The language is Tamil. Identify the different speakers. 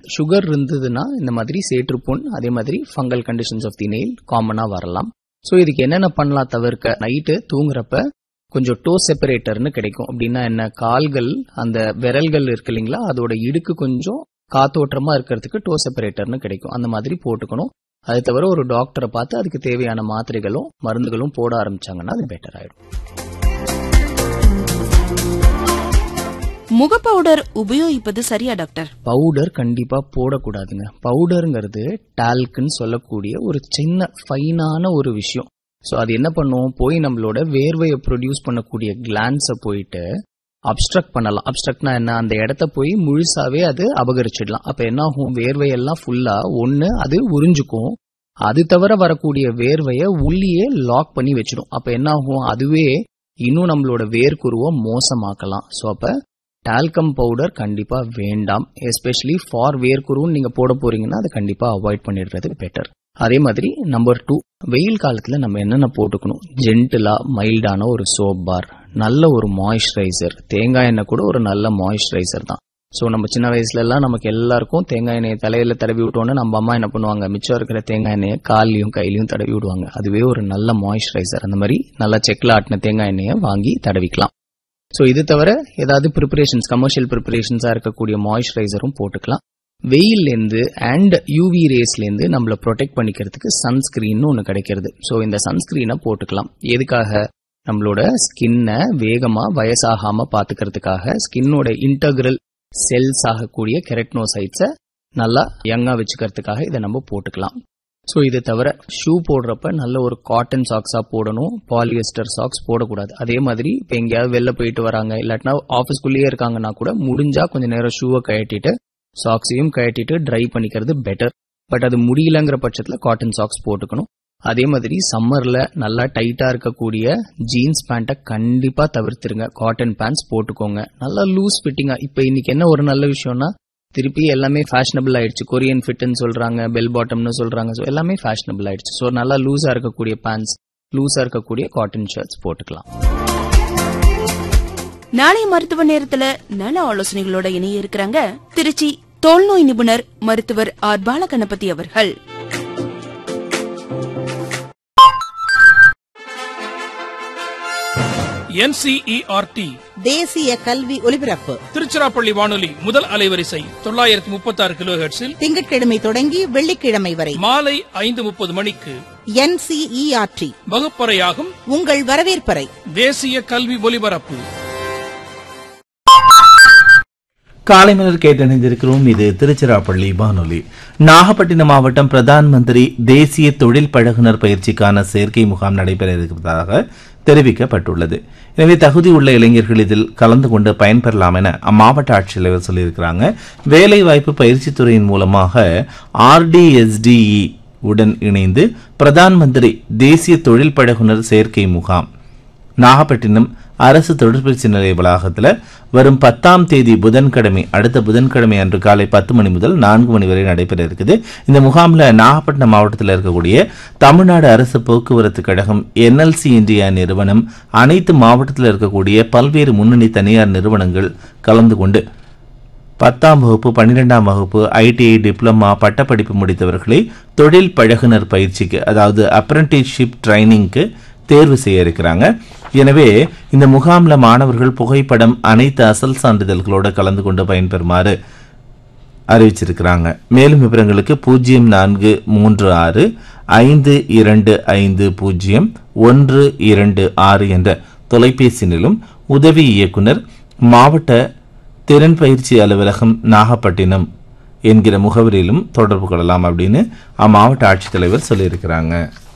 Speaker 1: சுகர் இருந்ததுன்னா இந்த மாதிரி சேற்றுப்புண் அதே மாதிரி fungal conditions of the nail காமனா வரலாம் ஸோ இதுக்கு என்னென்ன பண்ணலாம் தவிர்க்க நைட்டு தூங்குறப்ப கொஞ்சம் டோ செப்பரேட்டர்னு கிடைக்கும் அப்படின்னா என்ன கால்கள் அந்த விரல்கள் இருக்கு இல்லைங்களா அதோட இடுக்கு கொஞ்சம் காத்தோட்டமா இருக்கிறதுக்கு டோ செப்பரேட்டர்னு கிடைக்கும் அந்த மாதிரி போட்டுக்கணும் அது தவிர ஒரு டாக்டரை பார்த்து அதுக்கு தேவையான மாத்திரைகளும் மருந்துகளும் போட ஆரம்பிச்சாங்கன்னா அது பெட்டர் ஆயிடும்
Speaker 2: முக பவுடர் உபயோகிப்பது சரியா டாக்டர்
Speaker 1: பவுடர் கண்டிப்பா போடக்கூடாதுங்க பவுடருங்கிறது டால்க்னு சொல்லக்கூடிய ஒரு சின்ன ஃபைனான ஒரு விஷயம் ஸோ அது என்ன பண்ணும் போய் நம்மளோட வேர்வையை ப்ரொடியூஸ் பண்ணக்கூடிய கிளான்ஸை போயிட்டு அப்ஸ்ட்ரக்ட் பண்ணலாம் அப்ஸ்ட்ரக்ட்னா என்ன அந்த இடத்த போய் முழுசாவே அது அபகரிச்சிடலாம் அப்ப என்ன ஆகும் வேர்வையெல்லாம் ஃபுல்லா ஒன்னு அது உறிஞ்சுக்கும் அது தவிர வரக்கூடிய வேர்வையை உள்ளேயே லாக் பண்ணி வச்சிடும் அப்ப என்ன ஆகும் அதுவே இன்னும் நம்மளோட வேர்க்குருவை மோசமாக்கலாம் ஸோ அப்ப டால்கம் பவுடர் கண்டிப்பா வேண்டாம் எஸ்பெஷலி ஃபார் வேர்க்குருன்னு நீங்க போட போறீங்கன்னா அதை கண்டிப்பா அவாய்ட் பண்ணிடுறது பெட்டர் அதே மாதிரி நம்பர் டூ வெயில் காலத்துல நம்ம என்னென்ன போட்டுக்கணும் ஜென்டிலா மைல்டான ஒரு சோப் பார் நல்ல ஒரு மாய்ஸ்சரைசர் தேங்காய் எண்ணெய் கூட ஒரு நல்ல மாய்ஸ்சரைசர் தான் ஸோ நம்ம சின்ன வயசுல எல்லாம் நமக்கு எல்லாருக்கும் தேங்காய் எண்ணெயை தலையில தடவி விட்டோன்னு நம்ம அம்மா என்ன பண்ணுவாங்க மிச்சம் இருக்கிற தேங்காய் எண்ணெயை கால்லையும் கையிலையும் தடவி விடுவாங்க அதுவே ஒரு நல்ல மாய்ஸ்சரைசர் அந்த மாதிரி நல்ல செக்ல ஆட்டின தேங்காய் எண்ணெயை வாங்கி தடவிக்கலாம் ஸோ இது தவிர ஏதாவது ப்ரிப்பரேஷன்ஸ் கமர்ஷியல் ப்ரிப்பரேஷன்ஸாக இருக்கக்கூடிய மாய்ஸ்சரைசரும் போட்டுக்கலாம் வெயில்லேருந்து அண்ட் யூவி ரேஸ்லேருந்து நம்மளை ப்ரொடெக்ட் பண்ணிக்கிறதுக்கு சன்ஸ்கிரீன் ஒன்று கிடைக்கிறது ஸோ இந்த சன்ஸ்கிரீனை போட்டுக்கலாம் எதுக்காக நம்மளோட ஸ்கின்னை வேகமாக வயசாகாமல் பார்த்துக்கிறதுக்காக ஸ்கின்னோட இன்டகிரல் செல்ஸ் ஆகக்கூடிய கெரட்னோசைட்ஸை நல்லா யங்காக வச்சுக்கிறதுக்காக இதை நம்ம போட்டுக்கலாம் ஸோ இது தவிர ஷூ போடுறப்ப நல்ல ஒரு காட்டன் சாக்ஸாக போடணும் பாலியஸ்டர் சாக்ஸ் போடக்கூடாது அதே மாதிரி இப்போ எங்கேயாவது வெளில போயிட்டு வராங்க இல்லாட்டினா ஆஃபீஸ்க்குள்ளேயே இருக்காங்கன்னா கூட முடிஞ்சா கொஞ்ச நேரம் ஷூவை கழட்டிட்டு சாக்ஸையும் கழட்டிட்டு ட்ரை பண்ணிக்கிறது பெட்டர் பட் அது முடியலங்கிற பட்சத்தில் காட்டன் சாக்ஸ் போட்டுக்கணும் அதே மாதிரி சம்மர்ல நல்லா டைட்டா இருக்கக்கூடிய ஜீன்ஸ் பேண்ட்டை கண்டிப்பா தவிர்த்துருங்க காட்டன் பேண்ட்ஸ் போட்டுக்கோங்க நல்லா லூஸ் ஃபிட்டிங்கா இப்போ இன்னைக்கு என்ன ஒரு நல்ல விஷயம்னா திருப்பி எல்லாமே ஃபேஷனபிள் ஆயிடுச்சு கொரியன் ஃபிட்னு சொல்றாங்க பெல் பாட்டம்னு சொல்றாங்க ஸோ எல்லாமே ஃபேஷனபிள் ஆயிடுச்சு ஸோ நல்லா லூஸா இருக்கக்கூடிய பேண்ட்ஸ் லூஸா இருக்கக்கூடிய காட்டன் ஷர்ட்ஸ் போட்டுக்கலாம்
Speaker 2: நாளைய மருத்துவ நேரத்துல நல ஆலோசனைகளோட இணைய இருக்கிறாங்க திருச்சி தோல்நோய் நிபுணர் மருத்துவர் ஆர் பாலகணபதி அவர்கள்
Speaker 3: என்சிஇஆர்டி
Speaker 4: தேசிய கல்வி ஒலிபரப்பு
Speaker 3: திருச்சிராப்பள்ளி வானொலி முதல் அலைவரிசை தொள்ளாயிரத்தி முப்பத்தி ஆறு கிலோ ஹெர்ட்ஸில்
Speaker 4: திங்கட்கிழமை தொடங்கி வெள்ளிக்கிழமை வரை
Speaker 3: மாலை ஐந்து முப்பது மணிக்கு
Speaker 4: என்சிஇஆர்டி
Speaker 3: வகுப்பறையாகும்
Speaker 4: உங்கள் வரவேற்பறை
Speaker 3: தேசிய கல்வி ஒலிபரப்பு
Speaker 5: காலை மலர் கேட்டணிந்திருக்கிறோம் இது திருச்சிராப்பள்ளி வானொலி நாகப்பட்டினம் மாவட்டம் பிரதான் மந்திரி தேசிய தொழில் பழகுனர் பயிற்சிக்கான சேர்க்கை முகாம் நடைபெற இருப்பதாக தெரிவிக்கப்பட்டுள்ளது எனவே தகுதி உள்ள இளைஞர்கள் இதில் கலந்து கொண்டு பயன்பெறலாம் என அம்மாவட்ட ஆட்சித்தலைவர் சொல்லியிருக்கிறாங்க வேலைவாய்ப்பு பயிற்சித் துறையின் மூலமாக ஆர்டிஎஸ்டிஇ உடன் இணைந்து பிரதான் மந்திரி தேசிய தொழில் பழகுனர் சேர்க்கை முகாம் நாகப்பட்டினம் அரசு தொழிற்பயிற்சி நிலைய வளாகத்தில் வரும் பத்தாம் தேதி புதன்கிழமை அடுத்த புதன்கிழமை அன்று காலை பத்து மணி முதல் நான்கு மணி வரை நடைபெற இருக்குது இந்த முகாமில் நாகப்பட்டினம் மாவட்டத்தில் இருக்கக்கூடிய தமிழ்நாடு அரசு போக்குவரத்து கழகம் என்எல்சி இந்தியா நிறுவனம் அனைத்து மாவட்டத்தில் இருக்கக்கூடிய பல்வேறு முன்னணி தனியார் நிறுவனங்கள் கலந்து கொண்டு பத்தாம் வகுப்பு பன்னிரெண்டாம் வகுப்பு ஐடிஐ டிப்ளமா பட்டப்படிப்பு முடித்தவர்களை தொழில் பழகுனர் பயிற்சிக்கு அதாவது அப்ரண்டிஸ்ஷிப் ட்ரைனிங்க்கு தேர்வு செய்ய இருக்கிறாங்க எனவே இந்த முகாம்ல மாணவர்கள் புகைப்படம் அனைத்து அசல் சான்றிதழ்களோட கலந்து கொண்டு பயன்பெறுமாறு அறிவிச்சிருக்கிறாங்க மேலும் விவரங்களுக்கு பூஜ்ஜியம் நான்கு மூன்று ஆறு ஐந்து இரண்டு ஐந்து பூஜ்ஜியம் ஒன்று இரண்டு ஆறு என்ற தொலைபேசியிலும் உதவி இயக்குனர் மாவட்ட திறன் பயிற்சி அலுவலகம் நாகப்பட்டினம் என்கிற முகவரியிலும் தொடர்பு கொள்ளலாம் அப்படின்னு அம்மாவட்ட ஆட்சித்தலைவர் சொல்லியிருக்கிறாங்க